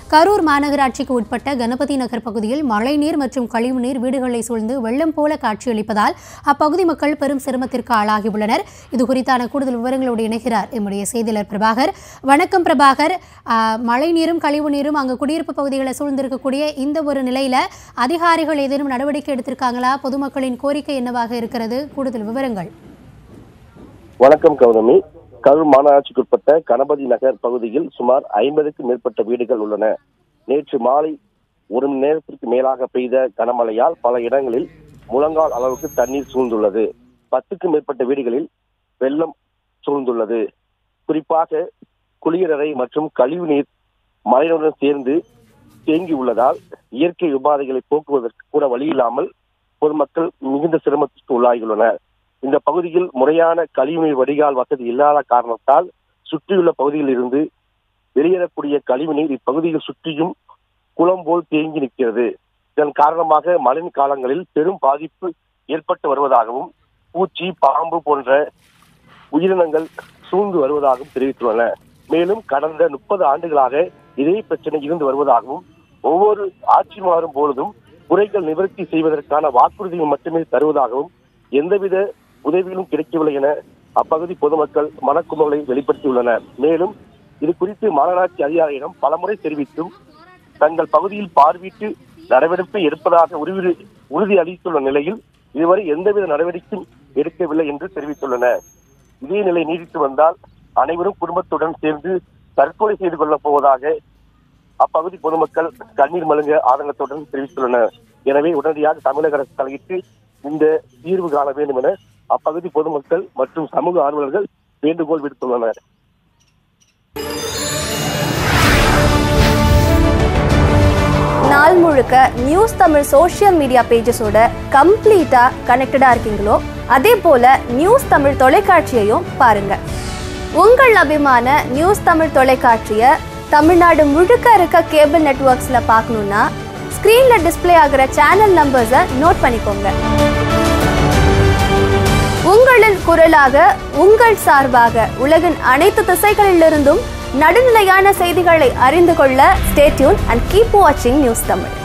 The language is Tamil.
கரூர் மாநகராட்சிக்கு உட்பட்ட கணபதி நகர் பகுதியில் மழைநீர் மற்றும் கழிவுநீர் வீடுகளை சூழ்ந்து வெள்ளம் போல காட்சியளிப்பதால் அப்பகுதி மக்கள் பெரும் சிரமத்திற்கு ஆளாகியுள்ளனர் இது குறித்தான கூடுதல் விவரங்களோடு இணைகிறார் எம்முடைய செய்தியாளர் பிரபாகர் வணக்கம் பிரபாகர் ஆஹ், மழைநீரும் கழிவுநீரும் அங்கு குடியிருப்பு பகுதிகளை சூழ்ந்திருக்கக்கூடிய இந்த ஒரு நிலையில அதிகாரிகள் ஏதேனும் நடவடிக்கை எடுத்திருக்காங்களா பொதுமக்களின் கோரிக்கை என்னவாக இருக்கிறது கூடுதல் விவரங்கள் வணக்கம் கௌதமி கரூர் மாநகராட்சிக்குட்பட்ட கணபதி நகர் பகுதியில் சுமார் ஐம்பதுக்கும் மேற்பட்ட வீடுகள் உள்ளன நேற்று மாலை ஒரு மணி நேரத்திற்கு மேலாக பெய்த கனமழையால் பல இடங்களில் முழங்கால் அளவுக்கு தண்ணீர் சூழ்ந்துள்ளது பத்துக்கும் மேற்பட்ட வீடுகளில் வெள்ளம் சூழ்ந்துள்ளது குறிப்பாக குளியலறை மற்றும் கழிவுநீர் மழையுடன் சேர்ந்து தேங்கி உள்ளதால் இயற்கை உபாதைகளை போக்குவதற்கு கூட வழியில்லாமல் பொதுமக்கள் மிகுந்த சிரமத்திற்கு உள்ளாகியுள்ளனர் இந்த பகுதியில் முறையான கழிவுநீர் வடிகால் வசதி இல்லாத காரணத்தால் சுற்றியுள்ள பகுதியில் இருந்து வெளியேறக்கூடிய கழிவுநீர் இப்பகுதியில் சுற்றியும் குளம் போல் தேங்கி நிற்கிறது இதன் காரணமாக மழை காலங்களில் பெரும் பாதிப்பு ஏற்பட்டு வருவதாகவும் பூச்சி பாம்பு போன்ற உயிரினங்கள் சூழ்ந்து வருவதாகவும் தெரிவித்துள்ளன மேலும் கடந்த முப்பது ஆண்டுகளாக இதே பிரச்சனை இருந்து வருவதாகவும் ஒவ்வொரு ஆட்சி மாறும் பொழுதும் குறைகள் நிவர்த்தி செய்வதற்கான வாக்குறுதிகள் மட்டுமே தருவதாகவும் எந்தவித உதவிகளும் கிடைக்கவில்லை என அப்பகுதி பொதுமக்கள் மனக்குமலை வெளிப்படுத்தியுள்ளனர் மேலும் இது குறித்து மாநகராட்சி அதிகாரியிடம் பலமுறை தெரிவித்தும் தங்கள் பகுதியில் பார்வையிட்டு நடவடிக்கை எடுப்பதாக உறுதி உறுதி அளித்துள்ள நிலையில் இதுவரை எந்தவித நடவடிக்கையும் எடுக்கவில்லை என்று தெரிவித்துள்ளனர் இதே நிலை நீடித்து வந்தால் அனைவரும் குடும்பத்துடன் சேர்ந்து தற்கொலை செய்து கொள்ளப் போவதாக அப்பகுதி பொதுமக்கள் கண்ணீர் மல்க ஆதங்கத்துடன் தெரிவித்துள்ளனர் எனவே உடனடியாக தமிழக அரசு தலையிட்டு இந்த தீர்வு காண வேண்டும் என அப்பகுதி பொதுமக்கள் மற்றும் சமூக ஆர்வலர்கள் வேண்டுகோள் விடுத்துள்ளனர் நாள் முழுக்க நியூஸ் தமிழ் சோஷியல் மீடியா பேஜஸோட கம்ப்ளீட்டா கனெக்டடா இருக்கீங்களோ அதே போல நியூஸ் தமிழ் தொலைக்காட்சியையும் பாருங்க உங்கள் அபிமான நியூஸ் தமிழ் தொலைக்காட்சியை தமிழ்நாடு முழுக்க இருக்க கேபிள் நெட்வொர்க்ஸ்ல பார்க்கணும்னா ஸ்க்ரீன்ல டிஸ்ப்ளே ஆகிற சேனல் நம்பர்ஸை நோட் பண்ணிக்கோங்க உங்களின் குரலாக உங்கள் சார்பாக உலகின் அனைத்து திசைகளிலிருந்தும் நடுநிலையான செய்திகளை அறிந்து கொள்ள ஸ்டேட்யூன் அண்ட் கீப் வாட்சிங் நியூஸ் தமிழ்